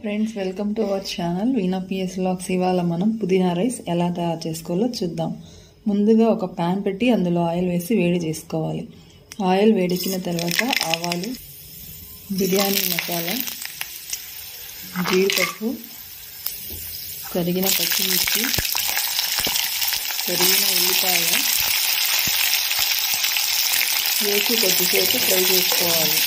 friends welcome to our channel Veena PS లాక్స్ ఇవాళ మనం పుదీనా రైస్ ఎలా తయారు చేసుకోవాలో చూద్దాం ముందుగా ఒక ప్యాన్ పెట్టి అందులో ఆయిల్ వేసి వేడి చేసుకోవాలి ఆయిల్ వేడెక్కిన తర్వాత ఆవాలు బిర్యానీ మసాలా జీడిపప్పు తరిగిన పచ్చిమిర్చి తరిగిన ఉల్లిపాయ వేసి కొద్దిసేపు ఫ్రై చేసుకోవాలి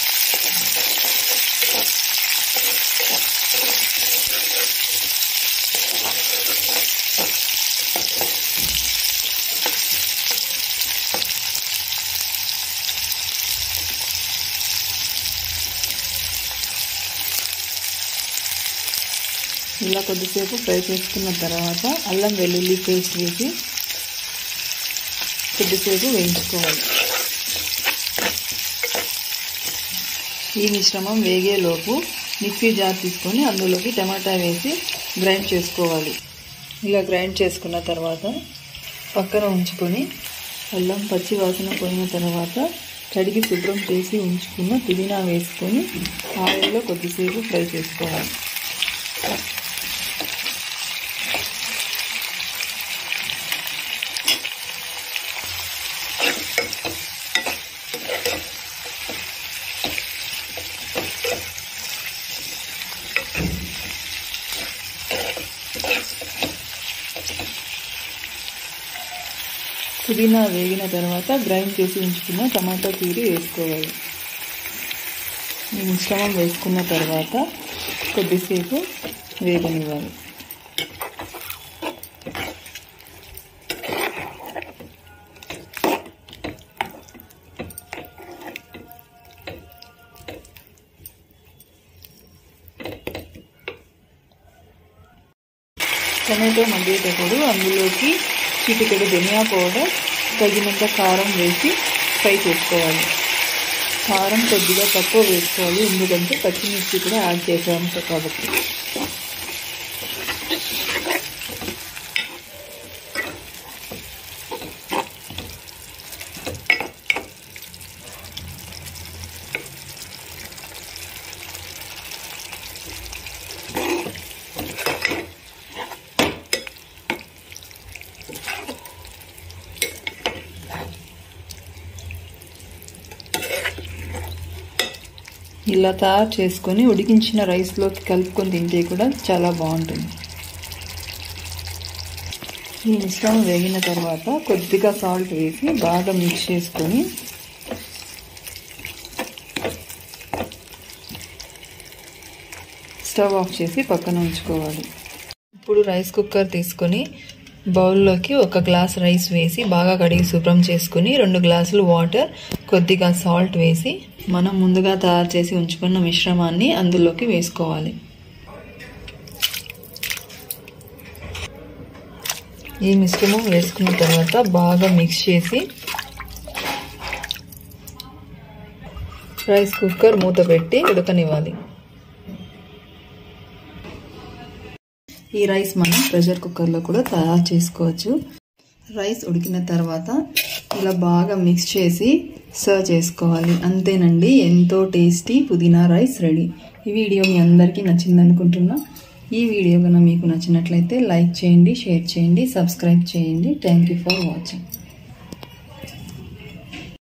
ఇలా కొద్దిసేపు ఫ్రై చేసుకున్న తర్వాత అల్లం వెల్లుల్లి పేస్ట్ వేసి కొద్దిసేపు వేయించుకోవాలి ఈ మిశ్రమం వేగేలోపు మిక్సీ జార్ తీసుకొని అందులోకి టమాటా వేసి గ్రైండ్ చేసుకోవాలి ఇలా గ్రైండ్ చేసుకున్న తర్వాత పక్కన ఉంచుకొని అల్లం పచ్చి వాసన పోయిన తర్వాత కడిగి శుభ్రం చేసి ఉంచుకున్న పుదీనా వేసుకొని ఆయిల్లో కొద్దిసేపు ఫ్రై చేసుకోవాలి పుదీనా వేగిన తర్వాత గ్రైండ్ చేసి ఉంచుకున్న టమాటా ప్యూరీ వేసుకోవాలి ఈ మిశ్రమం వేసుకున్న తర్వాత కొద్దిసేపు వేగనివ్వాలి టమాటో మగ్గేటప్పుడు అందులోకి చిటికెడు ధనియా పౌడర్ తగినంత కారం వేసి ఫ్రై చేసుకోవాలి కారం కొద్దిగా తక్కువ వేసుకోవాలి ఎందుకంటే పచ్చిమిర్చి కూడా యాడ్ చేసాము కాబట్టి ఇలా తయారు చేసుకొని ఉడికించిన రైస్లోకి కలుపుకొని తింటే కూడా చాలా బాగుంటుంది ఈ మిశ్రమం వేగిన తర్వాత కొద్దిగా సాల్ట్ వేసి బాగా మిక్స్ చేసుకొని స్టవ్ ఆఫ్ చేసి పక్కన ఉంచుకోవాలి ఇప్పుడు రైస్ కుక్కర్ తీసుకొని బౌల్లోకి ఒక గ్లాస్ రైస్ వేసి బాగా కడిగి శుభ్రం చేసుకుని రెండు గ్లాసులు వాటర్ కొద్దిగా సాల్ట్ వేసి మనం ముందుగా తయారు చేసి ఉంచుకున్న మిశ్రమాన్ని అందులోకి వేసుకోవాలి ఈ మిశ్రమం వేసుకున్న తర్వాత బాగా మిక్స్ చేసి రైస్ కుక్కర్ మూత పెట్టి ఉడకనివ్వాలి ఈ రైస్ మనం ప్రెషర్ కుక్కర్లో కూడా తయారు చేసుకోవచ్చు రైస్ ఉడికిన తర్వాత ఇలా బాగా మిక్స్ చేసి సర్వ్ చేసుకోవాలి అంతేనండి ఎంతో టేస్టీ పుదీనా రైస్ రెడీ ఈ వీడియో మీ అందరికీ నచ్చింది అనుకుంటున్నా ఈ వీడియో కనుక మీకు నచ్చినట్లయితే లైక్ చేయండి షేర్ చేయండి సబ్స్క్రైబ్ చేయండి థ్యాంక్ యూ ఫర్ వాచింగ్